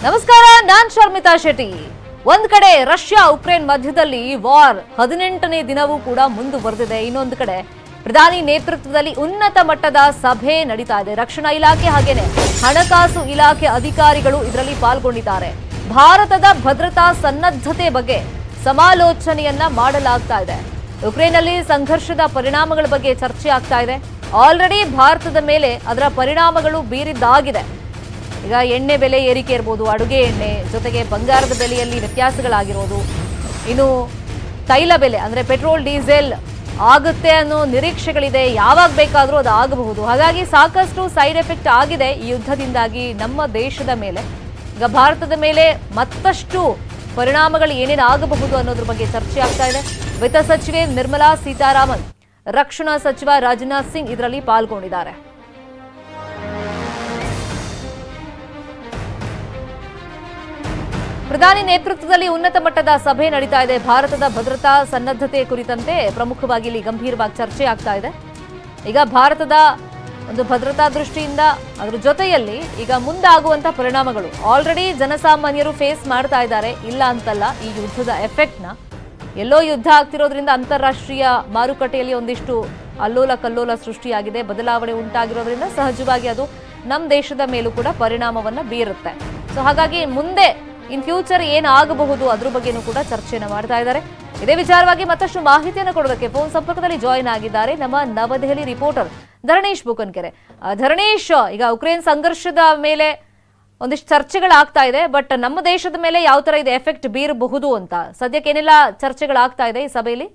ನಮಸ್ಕಾರ ನಾನ್ ಶರ್ಮಿತಾ ಶೆಟ್ಟಿ ಒಂದ್ ಕಡೆ ರಷ್ಯಾ ಉಕ್ರೇನ್ ಮಧ್ಯದಲ್ಲಿ ವಾರ್ ಹದಿನೆಂಟನೇ ದಿನವೂ ಕೂಡ ಮುಂದುವರೆದಿದೆ ಇನ್ನೊಂದು ಕಡೆ ಪ್ರಧಾನಿ ನೇತೃತ್ವದಲ್ಲಿ ಉನ್ನತ ಮಟ್ಟದ ಸಭೆ ನಡೀತಾ ಇದೆ ರಕ್ಷಣಾ ಇಲಾಖೆ ಹಾಗೇನೆ ಹಣಕಾಸು ಇಲಾಖೆ ಅಧಿಕಾರಿಗಳು ಇದರಲ್ಲಿ ಪಾಲ್ಗೊಂಡಿದ್ದಾರೆ ಭಾರತದ ಭದ್ರತಾ ಸನ್ನದ್ಧತೆ ಬಗ್ಗೆ ಸಮಾಲೋಚನೆಯನ್ನ ಮಾಡಲಾಗ್ತಾ ಇದೆ ಉಕ್ರೇನ್ನಲ್ಲಿ ಸಂಘರ್ಷದ ಪರಿಣಾಮಗಳ ಬಗ್ಗೆ ಚರ್ಚೆ ಆಗ್ತಾ ಇದೆ ಆಲ್ರೆಡಿ ಭಾರತದ ಮೇಲೆ ಅದರ ಪರಿಣಾಮಗಳು ಬೀರಿದ್ದಾಗಿದೆ ಈಗ ಎಣ್ಣೆ ಬೆಲೆ ಏರಿಕೆ ಇರ್ಬೋದು ಅಡುಗೆ ಎಣ್ಣೆ ಜೊತೆಗೆ ಬಂಗಾರದ ಬೆಲೆಯಲ್ಲಿ ವ್ಯತ್ಯಾಸಗಳಾಗಿರೋದು ಇನ್ನು ತೈಲ ಬೆಲೆ ಅಂದರೆ ಪೆಟ್ರೋಲ್ ಡೀಸೆಲ್ ಆಗುತ್ತೆ ಅನ್ನೋ ನಿರೀಕ್ಷೆಗಳಿದೆ ಯಾವಾಗ ಬೇಕಾದರೂ ಅದು ಆಗಬಹುದು ಹಾಗಾಗಿ ಸಾಕಷ್ಟು ಸೈಡ್ ಎಫೆಕ್ಟ್ ಆಗಿದೆ ಈ ಯುದ್ಧದಿಂದಾಗಿ ನಮ್ಮ ದೇಶದ ಮೇಲೆ ಈಗ ಭಾರತದ ಮೇಲೆ ಮತ್ತಷ್ಟು ಪರಿಣಾಮಗಳು ಏನೇನು ಆಗಬಹುದು ಅನ್ನೋದ್ರ ಬಗ್ಗೆ ಚರ್ಚೆ ಆಗ್ತಾ ಇದೆ ವಿತ್ತ ಸಚಿವೆ ನಿರ್ಮಲಾ ಸೀತಾರಾಮನ್ ರಕ್ಷಣಾ ಸಚಿವ ರಾಜನಾಥ್ ಸಿಂಗ್ ಇದರಲ್ಲಿ ಪಾಲ್ಗೊಂಡಿದ್ದಾರೆ ಪ್ರಧಾನಿ ನೇತೃತ್ವದಲ್ಲಿ ಉನ್ನತ ಮಟ್ಟದ ಸಭೆ ನಡೀತಾ ಇದೆ ಭಾರತದ ಭದ್ರತಾ ಸನ್ನದ್ಧತೆ ಕುರಿತಂತೆ ಪ್ರಮುಖವಾಗಿ ಇಲ್ಲಿ ಗಂಭೀರವಾಗಿ ಚರ್ಚೆ ಆಗ್ತಾ ಇದೆ ಈಗ ಭಾರತದ ಒಂದು ಭದ್ರತಾ ದೃಷ್ಟಿಯಿಂದ ಅದ್ರ ಜೊತೆಯಲ್ಲಿ ಈಗ ಮುಂದಾಗುವಂತ ಪರಿಣಾಮಗಳು ಆಲ್ರೆಡಿ ಜನಸಾಮಾನ್ಯರು ಫೇಸ್ ಮಾಡ್ತಾ ಇದ್ದಾರೆ ಇಲ್ಲ ಅಂತಲ್ಲ ಈ ಯುದ್ಧದ ಎಫೆಕ್ಟ್ನ ಎಲ್ಲೋ ಯುದ್ಧ ಆಗ್ತಿರೋದ್ರಿಂದ ಅಂತಾರಾಷ್ಟ್ರೀಯ ಮಾರುಕಟ್ಟೆಯಲ್ಲಿ ಒಂದಿಷ್ಟು ಅಲ್ಲೋಲ ಕಲ್ಲೋಲ ಸೃಷ್ಟಿಯಾಗಿದೆ ಬದಲಾವಣೆ ಉಂಟಾಗಿರೋದ್ರಿಂದ ಸಹಜವಾಗಿ ಅದು ನಮ್ಮ ದೇಶದ ಮೇಲೂ ಕೂಡ ಪರಿಣಾಮವನ್ನ ಬೀರುತ್ತೆ ಸೊ ಹಾಗಾಗಿ ಮುಂದೆ ಇನ್ ಫ್ಯೂಚರ್ ಏನಾಗಬಹುದು ಅದ್ರ ಬಗ್ಗೆನೂ ಕೂಡ ಚರ್ಚೆಯನ್ನು ಮಾಡ್ತಾ ಇದ್ದಾರೆ ಇದೇ ವಿಚಾರವಾಗಿ ಮತ್ತಷ್ಟು ಮಾಹಿತಿಯನ್ನು ಕೊಡೋದಕ್ಕೆ ಫೋನ್ ಸಂಪರ್ಕದಲ್ಲಿ ಜಾಯಿನ್ ಆಗಿದ್ದಾರೆ ನಮ್ಮ ನವದೆಹಲಿ ರಿಪೋರ್ಟರ್ ಧರಣೇಶ್ ಬುಕನ್ಕೆರೆ ಆ, ಧರಣೇಶ್ ಈಗ ಉಕ್ರೇನ್ ಸಂಘರ್ಷದ ಮೇಲೆ ಒಂದಿಷ್ಟು ಚರ್ಚೆಗಳಾಗ್ತಾ ಇದೆ ಬಟ್ ನಮ್ಮ ದೇಶದ ಮೇಲೆ ಯಾವ ತರ ಇದೆ ಎಫೆಕ್ಟ್ ಬೀರಬಹುದು ಅಂತ ಸದ್ಯಕ್ಕೆ ಏನೆಲ್ಲ ಚರ್ಚೆಗಳಾಗ್ತಾ ಇದೆ ಈ ಸಭೆಯಲ್ಲಿ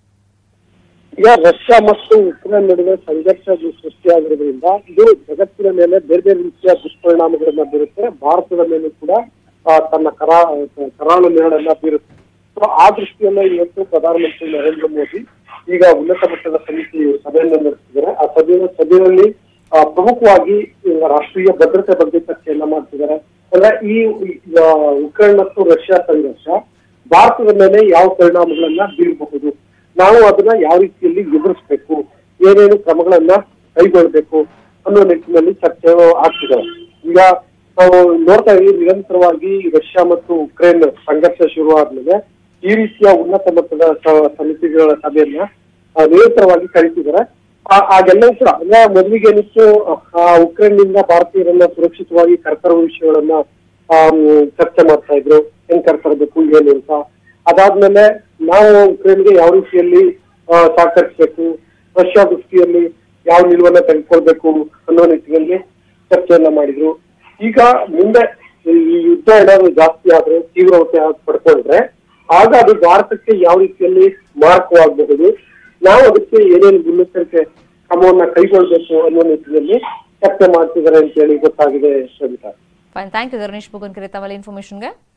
ಈಗ ರಷ್ಯಾ ಮತ್ತು ಉಕ್ರೇನ್ ನಡುವೆ ಸಂಘರ್ಷ ಸೃಷ್ಟಿಯಾಗಿರೋದ್ರಿಂದ ಇದು ಜಗತ್ತಿನ ಮೇಲೆ ಬೇರೆ ಬೇರೆ ರೀತಿಯ ದುಷ್ಪರಿಣಾಮಗಳನ್ನ ಬೀರುತ್ತೆ ಭಾರತದ ಮೇಲೂ ಕೂಡ ಆ, ತನ್ನ ಕರಾ ಕರಾಳ ನೇರಳನ್ನ ಬೀರುತ್ತೆ ಸೊ ಆ ದೃಷ್ಟಿಯನ್ನ ಇವತ್ತು ಪ್ರಧಾನಮಂತ್ರಿ ನರೇಂದ್ರ ಮೋದಿ ಈಗ ಉನ್ನತ ಮಟ್ಟದ ಸಮಿತಿ ಸಭೆಯನ್ನು ನಡೆಸಿದ್ದಾರೆ ಆ ಸಭೆಯ ಸಭೆಯಲ್ಲಿ ಆ, ಪ್ರಮುಖವಾಗಿ ಈ ರಾಷ್ಟ್ರೀಯ ಭದ್ರತೆ ಬಗ್ಗೆ ಚರ್ಚೆಯನ್ನ ಮಾಡ್ತಿದ್ದಾರೆ ಅಂದ್ರೆ ಈ ಈ, ಆ, ಉಕ್ರೇನ್ ಮತ್ತು ರಷ್ಯಾ ಸಂಘರ್ಷ ಭಾರತದ ಮೇಲೆ ಯಾವ ಪರಿಣಾಮಗಳನ್ನ ಬೀರಬಹುದು ನಾವು ಅದನ್ನ ಯಾವ ರೀತಿಯಲ್ಲಿ ಎದುರಿಸ್ಬೇಕು ಏನೇನು ಕ್ರಮಗಳನ್ನ ಕೈಗೊಳ್ಬೇಕು ಅನ್ನೋ ನಿಟ್ಟಿನಲ್ಲಿ ಚರ್ಚೆ ಆಗ್ತಿದೆ ಈಗ ನಾವು ನೋಡ್ತಾ ಇದೀವಿ ನಿರಂತರವಾಗಿ ರಷ್ಯಾ ಮತ್ತು ಉಕ್ರೇನ್ ಸಂಘರ್ಷ ಶುರುವಾದ್ಮೇಲೆ ಈ ರೀತಿಯ ಉನ್ನತ ಮಟ್ಟದ ಸ- ಸಮಿತಿಗಳ ಸಭೆಯನ್ನ ಆ, ನಿರಂತರವಾಗಿ ಕರೀತಿದ್ದಾರೆ ಆ- ಆಗೆಲ್ಲವೂ ಕೂಡ ಅಂದ್ರೆ ಮೊದಲಿಗೆ ಏನಿತ್ತು ಆ, ಉಕ್ರೇನ್ನಿಂದ ಭಾರತೀಯರನ್ನ ಸುರಕ್ಷಿತವಾಗಿ ಕರ್ತರುವ ವಿಷಯಗಳನ್ನ ಆಮ್, ಚರ್ಚೆ ಮಾಡ್ತಾ ಇದ್ರು ಹೆಂಗ್ ಕರ್ತರಬೇಕು ಏನು ಅಂತ ಅದಾದ್ಮೇಲೆ ನಾವು ಉಕ್ರೇನ್ಗೆ ಯಾವ ರೀತಿಯಲ್ಲಿ ಆ, ಸಹಕರಿಸಬೇಕು ರಷ್ಯಾ ದೃಷ್ಟಿಯಲ್ಲಿ ಯಾವ ನಿಲುವನ್ನ ತೆಗೆದುಕೊಳ್ಬೇಕು ಅನ್ನೋ ನಿಟ್ಟಿನಲ್ಲಿ ಚರ್ಚೆಯನ್ನ ಮಾಡಿದ್ರು ಈಗ ಮುಂದೆ ಈ ಯುದ್ಧ ಏನಾದ್ರು ಜಾಸ್ತಿ ಆದ್ರೆ ತೀವ್ರತೆ ಆಗ್- ಪಡ್ಕೊಂಡ್ರೆ ಆಗ ಅದು ಭಾರತಕ್ಕೆ ಯಾವ ರೀತಿಯಲ್ಲಿ ಮಾರಕವಾಗಬಹುದು ನಾವು ಅದಕ್ಕೆ ಏನೇನು ಮುನ್ನೆಚ್ಚರಿಕೆ ಕ್ರಮವನ್ನ ಕೈಗೊಳ್ಬೇಕು ಅನ್ನೋ ನಿಟ್ಟಿನಲ್ಲಿ ಚರ್ಚೆ ಮಾಡ್ತಿದ್ದಾರೆ ಅಂತ ಹೇಳಿ ಗೊತ್ತಾಗಿದೆ Shobhita fine thank you Dharanesh Bugankere ತಮ್ಮ ಇನ್ಫಾರ್ಮೇಶನ್ಗೆ